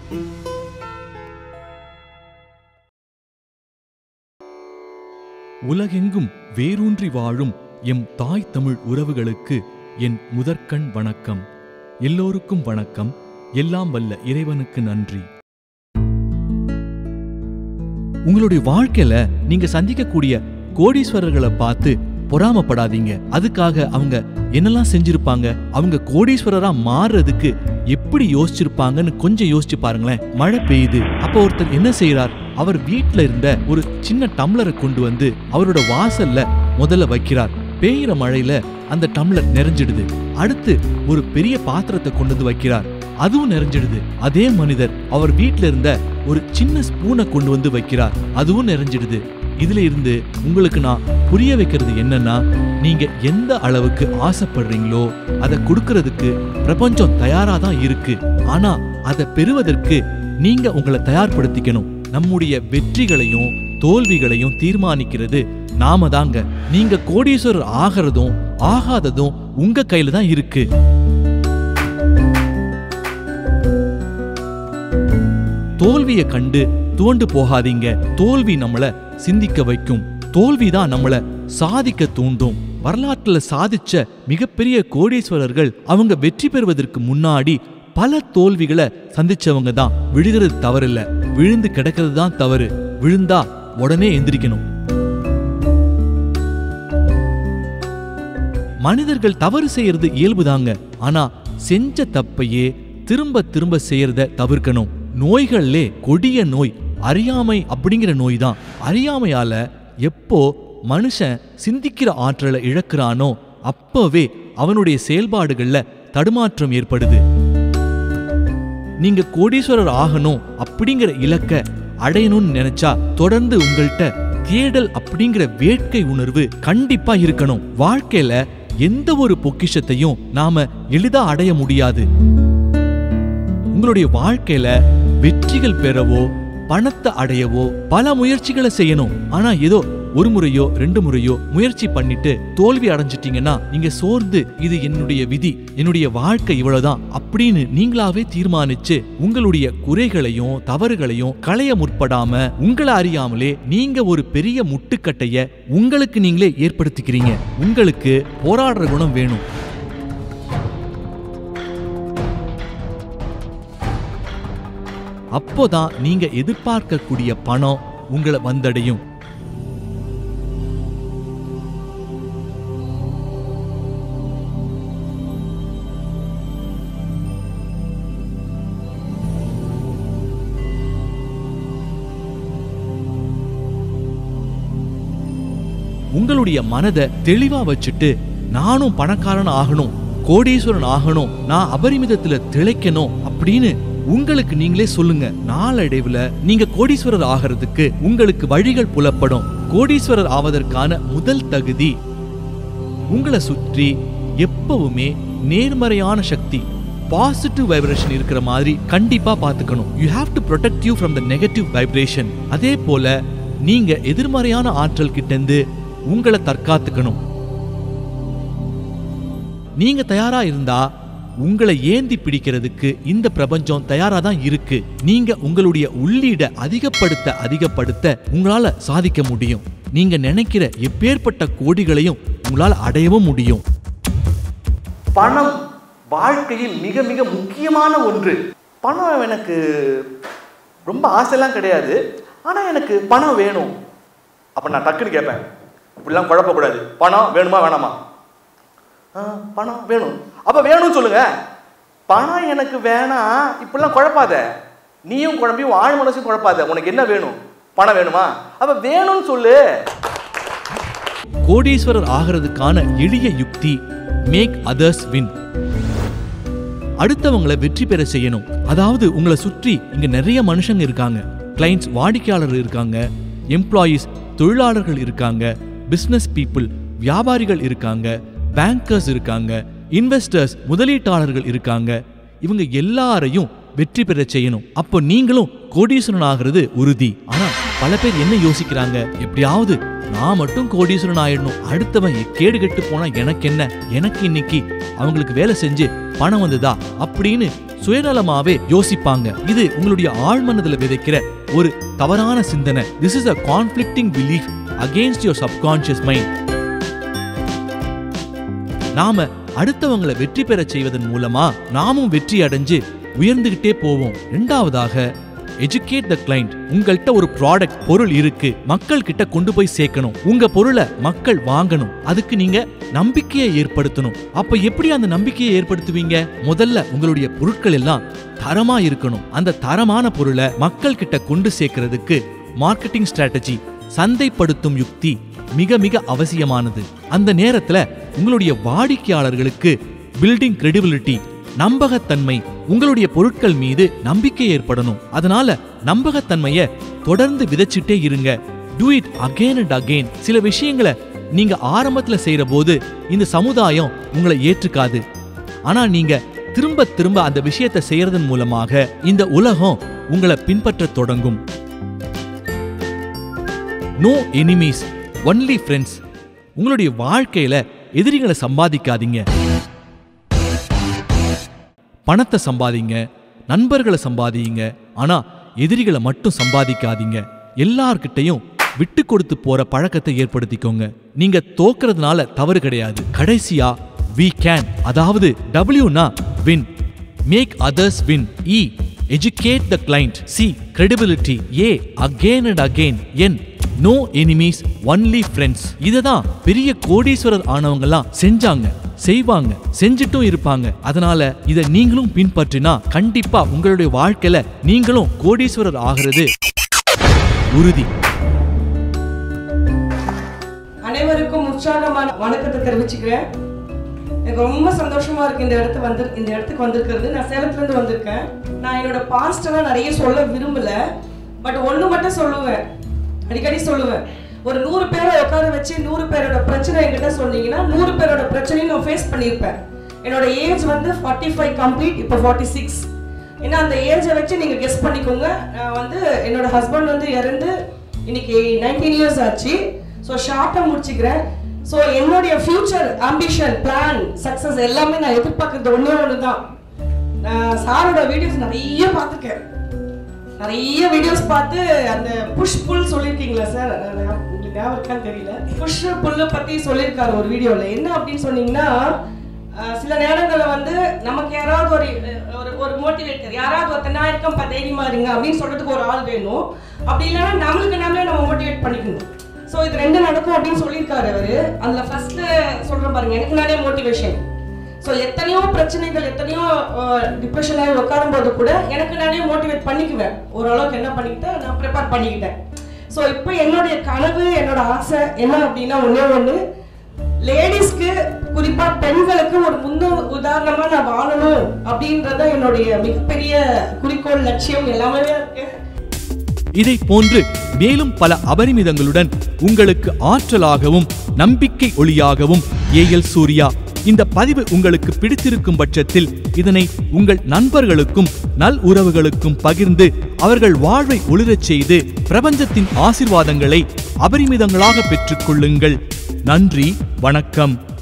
உலகெங்கும் வேரூன்றி வாழும் எம் தாய் தமிழ் உறவுகளுக்கு என் முதற்கண் வணக்கம் எல்லோருக்கும் வணக்கம் எல்லாம் வல்ல இறைவனுக்கு நன்றி உங்களுடைய வாழ்க்கையில நீங்க சந்திக்கக்கூடிய கோடீஸ்வரர்களை பார்த்து பொறாமப்படாதீங்க அதுக்காக அவங்க என்னெல்லாம் செஞ்சிருப்பாங்க அவங்க கோடீஸ்வரரா மாறுறதுக்கு எப்படி யோசிச்சிருப்பாங்கன்னு கொஞ்சம் யோசிச்சு பாருங்களேன் மழை பெய்யுது அப்ப ஒருத்தர் என்ன செய்யறார் அவர் வீட்ல இருந்த ஒரு சின்ன டம்ளரை கொண்டு வந்து அவரோட வாசல்ல முதல்ல வைக்கிறார் பெய்யுற மழையில அந்த டம்ளர் நிறைஞ்சிடுது அடுத்து ஒரு பெரிய பாத்திரத்தை கொண்டு வந்து வைக்கிறார் அதுவும் நிறைஞ்சிடுது அதே மனிதர் அவர் வீட்ல இருந்த ஒரு சின்ன ஸ்பூனை கொண்டு வந்து வைக்கிறார் அதுவும் நிறைஞ்சிடுது இதுல இருந்து உங்களுக்கு நான் புரிய வைக்கிறது என்னன்னா நீங்க எந்த அளவுக்கு ஆசைப்படுறீங்களோ அதை கொடுக்கறதுக்கு பிரபஞ்சம் தயாரா தான் இருக்கு ஆனா அதை பெறுவதற்கு நீங்க உங்களை தயார்படுத்திக்கணும் நம்முடைய வெற்றிகளையும் தோல்விகளையும் தீர்மானிக்கிறது நாம தாங்க நீங்க கோடீஸ்வரர் ஆகிறதும் ஆகாததும் உங்க கையில தான் இருக்கு தோல்வியை கண்டு துவண்டு போகாதீங்க தோல்வி நம்மள சிந்திக்க வைக்கும் தோல்வி தான் நம்மள சாதிக்க தூண்டும் வரலாற்றுல சாதிச்ச மிகப்பெரிய கோடீஸ்வரர்கள் அவங்க வெற்றி பெறுவதற்கு முன்னாடி பல தோல்விகளை சந்திச்சவங்க தான் விழுகிறது தவறில்ல விழுந்து கிடக்கிறது தான் தவறு விழுந்தா உடனே எந்திரிக்கணும் மனிதர்கள் தவறு செய்யறது இயல்புதாங்க ஆனா செஞ்ச தப்பையே திரும்ப திரும்ப செய்யறத தவிர்க்கணும் நோய்கள்லே கொடிய நோய் அறியாமை அப்படிங்கிற நோய் தான் அறியாமையால எப்போ மனுஷன் சிந்திக்கிற ஆற்றலை இழக்கிறானோ அப்பவே அவனுடைய செயல்பாடுகள்ல தடுமாற்றம் ஏற்படுது நீங்க கோடீஸ்வரர் ஆகணும் அப்படிங்கிற இலக்க அடையணும்னு நினைச்சா தொடர்ந்து உங்கள்கிட்ட தேடல் அப்படிங்கிற வேட்கை உணர்வு கண்டிப்பா இருக்கணும் வாழ்க்கையில எந்த ஒரு பொக்கிஷத்தையும் நாம எளிதா அடைய முடியாது உங்களுடைய வாழ்க்கையில வெற்றிகள் பெறவோ பணத்தை அடையவோ பல முயற்சிகளை செய்யணும் ஆனா ஏதோ ஒரு முறையோ ரெண்டு முறையோ முயற்சி பண்ணிட்டு தோல்வி அடைஞ்சிட்டீங்கன்னா நீங்க சோர்ந்து இது என்னுடைய விதி என்னுடைய வாழ்க்கை இவ்வளவுதான் அப்படின்னு நீங்களாவே தீர்மானிச்சு உங்களுடைய குறைகளையும் தவறுகளையும் களைய முற்படாம உங்களை அறியாமலே நீங்க ஒரு பெரிய முட்டுக்கட்டைய உங்களுக்கு நீங்களே ஏற்படுத்திக்கிறீங்க உங்களுக்கு போராடுற குணம் வேணும் அப்போதான் நீங்க எதிர்பார்க்கக்கூடிய பணம் உங்களை வந்தடையும் உங்களுடைய மனதை தெளிவா வச்சுட்டு நானும் பணக்காரன் ஆகணும் கோடீஸ்வரன் ஆகணும் நான் அபரிமிதத்துல திளைக்கணும் அப்படின்னு உங்களுக்கு நீங்களே சொல்லுங்க நாளடைவுல நீங்க கோடீஸ்வரர் ஆகிறதுக்கு உங்களுக்கு வழிகள் புலப்படும் கோடீஸ்வரர் ஆவதற்கான முதல் தகுதி உங்களை சுற்றி எப்பவுமே நேர்மறையான சக்தி பாசிட்டிவ் வைப்ரேஷன் இருக்கிற மாதிரி கண்டிப்பா பாத்துக்கணும் you have to protect you from the negative vibration அதே போல நீங்க எதிர்மறையான ஆற்றல் கிட்டேருந்து உங்களை தற்காத்துக்கணும் நீங்க தயாரா இருந்தா உங்களை ஏந்தி பிடிக்கிறதுக்கு இந்த பிரபஞ்சம் தயாரா தான் இருக்கு நீங்க உங்களுடைய உள்ளீட அதிகப்படுத்த அதிகப்படுத்த உங்களால சாதிக்க முடியும் நீங்க நினைக்கிற எப்பேற்பட்ட கோடிகளையும் உங்களால அடையவும் முடியும் பணம் வாழ்க்கையில் மிக மிக முக்கியமான ஒன்று பணம் எனக்கு ரொம்ப ஆசைலாம் கிடையாது ஆனால் எனக்கு பணம் வேணும் அப்போ நான் டக்குன்னு கேட்பேன் இப்படிலாம் குழப்பக்கூடாது பணம் வேணுமா வேணாமா ஆ பணம் வேணும் அப்போ வேணும்னு சொல்லுங்க பணம் எனக்கு வேணாம் இப்படிலாம் குழப்பாத நீயும் குழம்பி உன் ஆழ் மனசும் குழப்பாத உனக்கு என்ன வேணும் பணம் வேணுமா அப்போ வேணும்னு சொல்லு கோடீஸ்வரர் ஆகிறதுக்கான எளிய யுக்தி மேக் அதர்ஸ் வின் அடுத்தவங்களை வெற்றி பெற செய்யணும் அதாவது உங்களை சுற்றி இங்க நிறைய மனுஷங்க இருக்காங்க கிளைண்ட்ஸ் வாடிக்கையாளர் இருக்காங்க எம்ப்ளாயீஸ் தொழிலாளர்கள் இருக்காங்க பிசினஸ் பீப்புள் வியாபாரிகள் இருக்காங்க பேங்கர்ஸ் இருக்காங்க இன்வெஸ்டர்ஸ் முதலீட்டாளர்கள் இருக்காங்க இவங்க எல்லாரையும் வெற்றி பெறச் செய்யணும் அப்போ நீங்களும் கோடீஸ்வரன் ஆகிறது உறுதி ஆனா பல பேர் என்ன யோசிக்கிறாங்க எப்படியாவது நான் மட்டும் கோடீஸ்வரன் ஆயிடணும் அடுத்தவன் கேடு கெட்டு போனா எனக்கு என்ன எனக்கு இன்னைக்கு அவங்களுக்கு வேலை செஞ்சு பணம் வந்ததா அப்படின்னு சுயநலமாவே யோசிப்பாங்க இது உங்களுடைய ஆழ்மனதுல விதைக்கிற ஒரு தவறான சிந்தனை this is a conflicting belief against your subconscious mind நாம அடுத்தவங்களை வெற்றி பெறச் செய்வதன் மூலமா நாமும் வெற்றி அடைஞ்சு உயர்ந்துகிட்டே போவோம் ரெண்டாவதாக எஜுகேட் த கிளைண்ட் உங்கள்கிட்ட ஒரு ப்ராடக்ட் பொருள் இருக்கு மக்கள் கிட்ட கொண்டு போய் சேர்க்கணும் உங்க பொருளை மக்கள் வாங்கணும் அதுக்கு நீங்க நம்பிக்கையை ஏற்படுத்தணும் அப்ப எப்படி அந்த நம்பிக்கையை ஏற்படுத்துவீங்க முதல்ல உங்களுடைய பொருட்கள் எல்லாம் தரமா இருக்கணும் அந்த தரமான பொருளை மக்கள் கிட்ட கொண்டு சேர்க்கறதுக்கு மார்க்கெட்டிங் ஸ்ட்ராட்டஜி சந்தைப்படுத்தும் யுக்தி மிக மிக அவசியமானது அந்த நேரத்துல உங்களுடைய வாடிக்கையாளர்களுக்கு பில்டிங் கிரெடிபிலிட்டி நம்பகத்தன்மை உங்களுடைய பொருட்கள் மீது நம்பிக்கை ஏற்படணும் அதனால நம்பகத்தன்மைய தொடர்ந்து விதைச்சிட்டே இருங்க do it again and again சில விஷயங்களை நீங்க ஆரம்பத்துல செய்யற போது இந்த சமுதாயம் உங்களை ஏற்றுக்காது ஆனா நீங்க திரும்ப திரும்ப அந்த விஷயத்தை செய்யறதன் மூலமாக இந்த உலகம் உங்களை பின்பற்றத் தொடங்கும் நோ எனிமீஸ் ஒன்லி ஃப்ரெண்ட்ஸ் உங்களுடைய வாழ்க்கையில எதிரிகளை சம்பாதிக்காதீங்க பணத்தை சம்பாதிங்க நண்பர்களை சம்பாதிங்க ஆனா எதிரிகளை மட்டும் சம்பாதிக்காதீங்க எல்லார்கிட்டையும் விட்டு கொடுத்து போற பழக்கத்தை ஏற்படுத்திக்கோங்க நீங்க தோக்குறதுனால தவறு கிடையாது கடைசியா வி கேன் அதாவது டபிள்யூனா win make others win E educate the client C credibility A again and again N no enemies only friends இதை தான் பெரிய கோடீஸ்வரர் ஆனவங்கலாம் செஞ்சாங்க செய்வாங்க செஞ்சுட்டும் இருப்பாங்க அதனால இதை நீங்களும் பின்பற்றினா கண்டிப்பா உங்களுடைய வாழ்க்கையில நீங்களும் கோடீஸ்வரர் ஆகிறது உறுதி அனைவருக்கும் உற்சாகமான வணக்கத்தை தெரிவிச்சுக்கிறேன் எனக்கு ரொம்ப சந்தோஷமா இருக்கு இந்த இடத்து வந்து இந்த இடத்துக்கு வந்திருக்கிறது நான் சேலத்துல இருந்து வந்திருக்கேன் நான் என்னோட பாஸ்டெல்லாம் நிறைய சொல்ல விரும்பல பட் ஒண்ணு மட்டும் சொல்லுவேன் அடிக்கடி சொல்லுவேன் ஒரு நூறு பேரை உட்கார வச்சு நூறு பேரோட பிரச்சனை என்கிட்ட சொன்னீங்கன்னா நூறு பேரோட பிரச்சனையும் நான் ஃபேஸ் பண்ணியிருப்பேன் என்னோட ஏஜ் வந்து ஃபார்ட்டி ஃபைவ் கம்ப்ளீட் இப்போ ஃபார்ட்டி சிக்ஸ் ஏன்னா அந்த ஏஜை வச்சு நீங்கள் கெஸ் பண்ணிக்கோங்க நான் வந்து என்னோட ஹஸ்பண்ட் வந்து இறந்து இன்னைக்கு நைன்டீன் இயர்ஸ் ஆச்சு ஸோ ஷார்ட்டாக முடிச்சுக்கிறேன் ஸோ என்னுடைய ஃபியூச்சர் ஆம்பிஷன் பிளான் சக்ஸஸ் எல்லாமே நான் எதிர்பார்க்கறது ஒன்றே ஒன்று தான் நான் சாரோட வீடியோஸ் நிறைய பார்த்துருக்கேன் நிறைய வீடியோஸ் பார்த்து அந்த புஷ் புல் சொல்லியிருக்கீங்களா சார் உங்களுக்கு ஞாபகம் இருக்கான்னு தெரியல புஷ் புல்லை பற்றி சொல்லியிருக்காரு ஒரு வீடியோவில் என்ன அப்படின்னு சொன்னீங்கன்னா அஹ், சில நேரங்களில் வந்து நமக்கு யாராவது ஒரு ஒரு ஒரு மோட்டிவேட்டர் யாராவது ஒருத்தர் நான் இருக்கேன் பா தைரியமா இருங்க அப்படின்னு சொல்றதுக்கு ஒரு ஆள் வேணும் அப்படி இல்லைன்னா நம்மளுக்கு நம்மளே நம்ம மோட்டிவேட் பண்ணிக்கணும் ஸோ இது ரெண்டு நடக்கும் அப்படின்னு சொல்லியிருக்காரு அவரு அதுல ஃபர்ஸ்ட்ல சொல்றேன் பாருங்க எனக்கு நானே மோட்டிவேஷன் ஸோ எத்தனையோ பிரச்சனைகள் எத்தனையோ டிப்ரெஷன் ஆகி உட்காரும் போது கூட எனக்கு நானே மோட்டிவேட் பண்ணிக்குவேன் ஓரளவுக்கு என்ன பண்ணிக்கிட்டேன் நான் ப்ரிப்பேர் பண்ணிக்கிட்டேன் ஸோ இப்போ என்னுடைய கனவு என்னோட ஆசை என்ன அப்படின்னா ஒன்றே ஒன்று லேடிஸ்க்கு குறிப்பா பெண்களுக்கு ஒரு முன்னு உதாரணமா நான் வாழணும் அப்படின்றத என்னுடைய மிகப்பெரிய குறிக்கோள் லட்சியம் எல்லாமே இருக்கு இதை போன்று மேலும் பல அபரிமிதங்களுடன் உங்களுக்கு ஆற்றலாகவும் நம்பிக்கை ஒளியாகவும் ஏஎல் சூர்யா இந்த பதிவு உங்களுக்கு பிடித்திருக்கும் பட்சத்தில் இதனை உங்கள் நண்பர்களுக்கும் நல் உறவுகளுக்கும் பகிர்ந்து அவர்கள் வாழ்வை ஒளிரச் செய்து பிரபஞ்சத்தின் ஆசிர்வாதங்களை அபரிமிதங்களாக பெற்றுக்கொள்ளுங்கள் நன்றி வணக்கம்